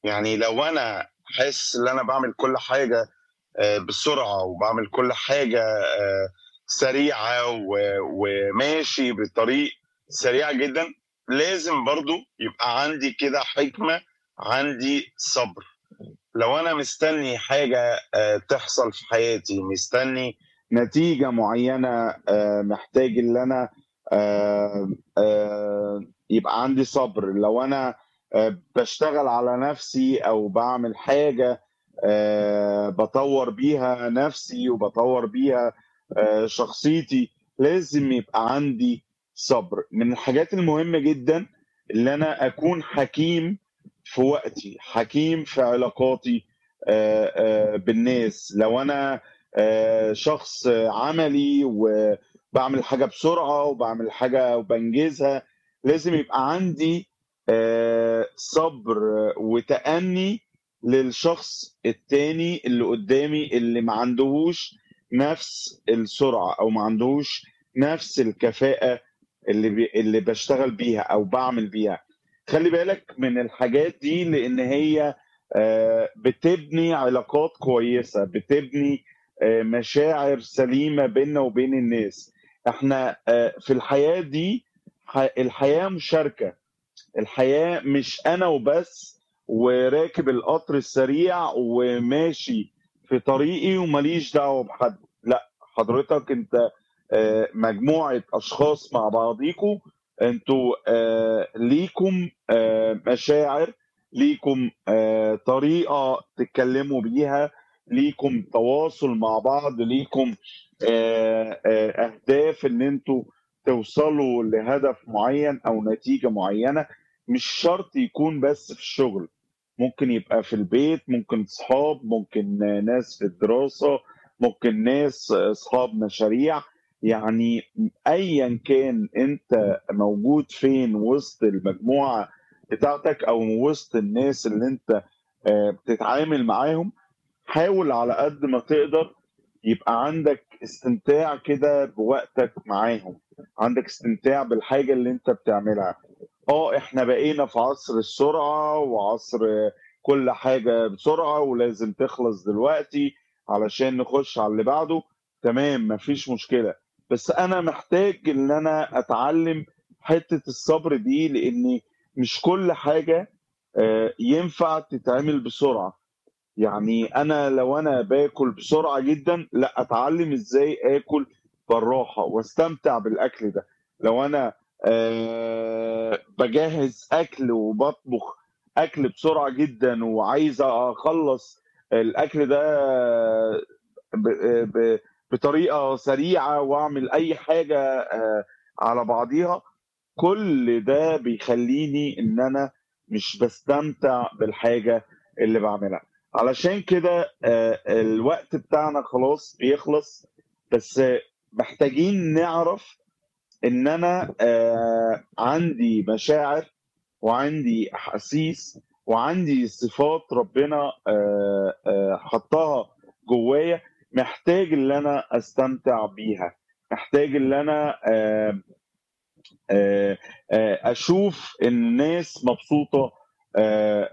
يعني لو أنا حاسس إن أنا باعمل كل حاجة آآ بسرعة وباعمل كل حاجة آآ سريعة و وماشي بطريق سريع جدًا، لازم برضه يبقى عندي كده حكمة، عندي صبر. لو أنا مستني حاجة آآ تحصل في حياتي، مستني نتيجة معيّنة آآ محتاج اللي أنا آآ آآ يبقى عندي صبر، لو أنا آآ باشتغل على نَفْسي أو باعمل حاجة آآ باطوّر بيها نَفْسي وباطوّر بيها آآ شخصيتي، لازم يبقى عندي صبر. من الحاجات المهمة جدًا اللي أنا أكون حكيم في وقتي، حكيم في علاقاتي آآ آآ بالناس. لو أنا آآ شخص عملي وباعمل حاجة بسرعة وباعمل حاجة وبانجزها، لازم يبقى عندي آآ صبر وتأني للشخص التاني اللي قدّامي اللي ما عندهوش نَفْس السرعة أو ما عندهوش نَفْس الكفاءة اللي ب اللي باشتغل بيها أو باعمل بيها. خلّي بالك من الحاجات دي لإن هي آآ بتبني علاقات كويسة، بتبني آآ مشاعر سليمة بيننا وبين الناس. إحنا آآ في الحياة دي ح الحياة مشاركة، الحياة مش أنا وبس وراكب القطر السريع وماشي في طريقي وما ليش دعوة بحد، لأ، حضرتك أنت آآ مجموعة أشخاص مع بعضيكم، أنتم آآ ليكم آآ مشاعر، ليكم آآ طريقة تتكلموا بيها، ليكم تواصل مع بعض، ليكم آآ آآ أهداف إن أنتم توصلوا لهدف معيّن أو نتيجة معيّنة، مش شرط يكون بس في الشغل، ممكن يبقى في البيت، ممكن صحاب، ممكن ناس في الدراسة، ممكن ناس أصحاب مشاريع، يعني م أيًا كان أنت موجود فين وسط المجموعة بتاعتك أو وسط الناس اللي أنت آآ بتتعامل معاهم، حاول على قد ما تقدر يبقى عندك استمتاع كده بوقتك معاهم، عندك استمتاع بالحاجة اللي أنت بتعملها. آه، إحنا بقينا في عصر السرعة وعصر كل حاجة بسرعة ولازم تخلص دلوقتي علشان نخش على اللي بعده، تمام ما فيش مشكلة، بس أنا محتاج إن أنا أتعلّم حتّة الصبر دي لإن مش كل حاجة آآ ينفع تتعمل بسرعة. يعني أنا لو أنا باكل بسرعة جدًا، لأ، أتعلّم إزاي آكل بالراحة واستمتع بالأكل ده. لو أنا آآ باجهّز أكل وباطبخ أكل بسرعة جدًا وعايز أخلّص الأكل ده ب ب بطريقة سريعة وأعمل أي حاجة آآ على بعضيها، كل ده بيخلّيني إن أنا مش باستمتع بالحاجة اللي باعملها. علشان كده آآ الوقت بتاعنا خلاص بيخلص، بس محتاجين نعرف إن أنا آآ عندي مشاعر وعندي أحاسيس وعندي صفات ربنا آآ آآ حطّها جوّايا، محتاج اللي أنا أستمتع بيها، محتاج اللي أنا آمم آآ آآ أشوف الناس مبسوطة آآ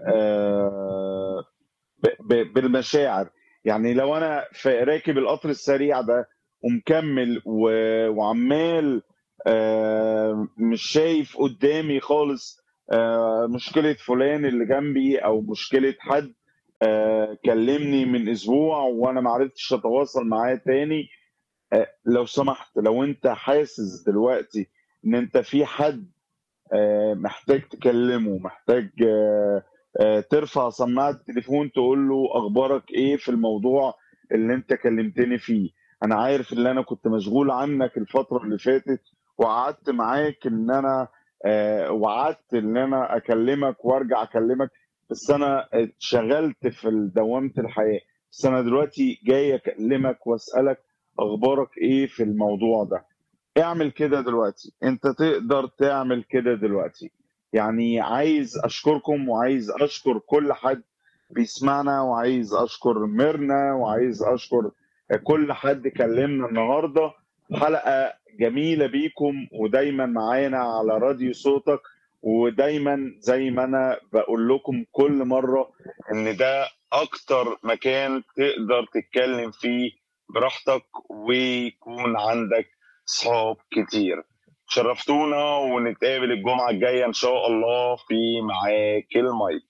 آآ ب ب بالمشاعر. يعني لو أنا ف راكب القطر السريع ده ومكمّل و وعمّال آآ مش شايف قدّامي خالص آآ مشكلة فُلان اللي جنبي أو مشكلة حد آآ كلّمني من أسبوع وأنا ما عرفتش أتواصل معاه تاني، آآ لو سمحت لو أنت حاسس دلوقتي إن أنت في حد آآ محتاج تكلّمه، محتاج آآ ترفع سماعة التليفون تقول له أخبارك إيه في الموضوع اللي أنت كلّمتني فيه. أنا عارف اللي أنا كنت مشغول عنّك الفترة اللي فاتت وقعدت معاك إن أنا آآ وعدت إن أنا أكلّمك وأرجع أكلّمك، بس أنا اتشغلت في ال دوّامة الحياة، بس أنا دلوقتي جاي أكلّمك وأسألك أخبارك إيه في الموضوع ده. اعمل كده دلوقتي، أنت تقدر تعمل كده دلوقتي. يعني عايز أشكركم وعايز أشكر كل حد بيسمعنا وعايز أشكر ميرنا وعايز أشكر كل حد كلّمنا النهارده، حلقة جميلة بيكم ودايمًا معانا على راديو صوتك ودايما زي ما انا بقول لكم كل مره ان ده اكتر مكان تقدر تتكلم فيه براحتك ويكون عندك صحاب كتير شرفتونا ونتقابل الجمعه الجايه ان شاء الله في معاك المايك